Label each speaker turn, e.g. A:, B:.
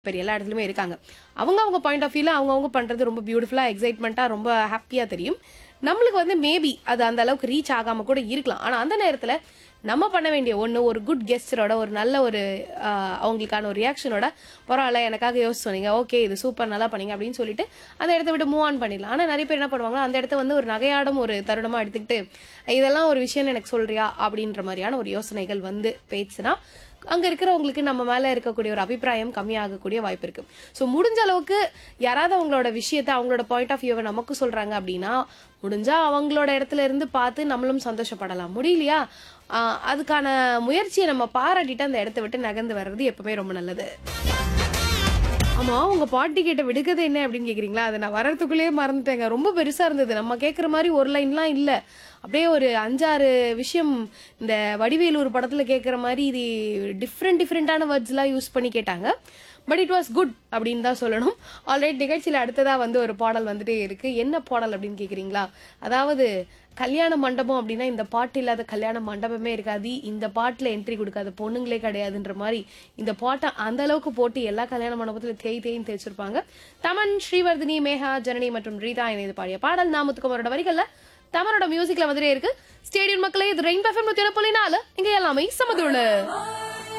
A: பெரிய எல்லா இடத்துலயுமே இருக்காங்க அவங்க அவங்க பாயிண்ட் ஆஃப் வியூல அவங்க அவங்க பண்றது ரொம்ப பியூட்டிஃபுல்லா எக்ஸைட்மெண்ட்டா ரொம்ப ஹாப்பியா தெரியும் நம்மளுக்கு வந்து மேபி அது அந்த அளவுக்கு ரீச் ஆகாம கூட இருக்கலாம் ஆனா அந்த நேரத்துல நம்ம பண்ண வேண்டிய ஒண்ணு ஒரு குட் கெஸ்டரோட ஒரு நல்ல ஒரு ஆஹ், அவங்களுக்கான ஒரு ரியாக்ஷனோட பரவாயில்ல எனக்காக யோசிச்சு சொன்னீங்க ஓகே இது சூப்பர் நல்லா பண்ணீங்க அப்படின்னு சொல்லிட்டு அந்த இடத்த விட்டு மூவ் ஆன் பண்ணிடலாம் ஆனா நிறைய பேர் என்ன பண்ணுவாங்க அந்த இடத்த வந்து ஒரு நகையாடும் ஒரு தருணமா எடுத்துக்கிட்டு இதெல்லாம் ஒரு விஷயம் எனக்கு சொல்றியா அப்படின்ற மாதிரியான ஒரு யோசனைகள் வந்து பேசுனா அங்க இருக்கிறவங்களுக்கு நம்ம மேல இருக்கக்கூடிய ஒரு அபிப்பிராயம் கம்மியாகக்கூடிய வாய்ப்பு இருக்கு ஸோ முடிஞ்ச அளவுக்கு யாராவது அவங்களோட விஷயத்த அவங்களோட பாயிண்ட் ஆஃப் வியூவை நமக்கு சொல்றாங்க அப்படின்னா முடிஞ்சா அவங்களோட இடத்துல இருந்து பார்த்து நம்மளும் சந்தோஷப்படலாம் முடியலையா ஆஹ் அதுக்கான முயற்சியை நம்ம பாராட்டிட்டு அந்த இடத்த விட்டு நகர்ந்து வர்றது எப்பவுமே ரொம்ப நல்லது ஆமா உங்க பாட்டி கேட்ட விடுகதை என்ன அப்படின்னு கேக்குறீங்களா அதை நான் வர்றதுக்குள்ளேயே மறந்துட்டேங்க ரொம்ப பெருசா இருந்தது நம்ம கேக்குற மாதிரி ஒரு லைன்லாம் இல்ல அப்படியே ஒரு அஞ்சாறு விஷயம் இந்த வடிவேலூர் படத்துல கேக்குற மாதிரி இது டிஃப்ரெண்ட் டிஃப்ரெண்டான வேர்ட்ஸ் எல்லாம் யூஸ் பண்ணி கேட்டாங்க பட் இட் வாஸ் குட் அப்படின்னு தான் சொல்லணும் ஆல்ரெடி நிகழ்ச்சியில அடுத்ததா வந்து ஒரு பாடல் வந்துட்டே இருக்கு என்ன பாடல் அப்படின்னு கேக்குறீங்களா அதாவது கல்யாண மண்டபம் அப்படின்னா இந்த பாட்டு இல்லாத கல்யாண மண்டபமே இருக்காது இந்த பாட்டுல என்ட்ரி கொடுக்காத பொண்ணுங்களே கிடையாதுன்ற மாதிரி இந்த பாட்டை அந்த அளவுக்கு போட்டு எல்லா கல்யாண மண்டபத்துல தேய் தேய்ன்னு தேய்ச்சிருப்பாங்க தமன் ஸ்ரீவர்தினி மேகா ஜனனி மற்றும் ரீதா இணைந்து பாடிய பாடல் நாமத்துக்குமாரோட வரிகள்ல தமனோட மியூசிக்ல வந்துட்டே இருக்கு ஸ்டேடியம் மக்களே இது ரெயின் பஃபம் நூத்தி நாலு இங்க எல்லாமே சமதுள்ள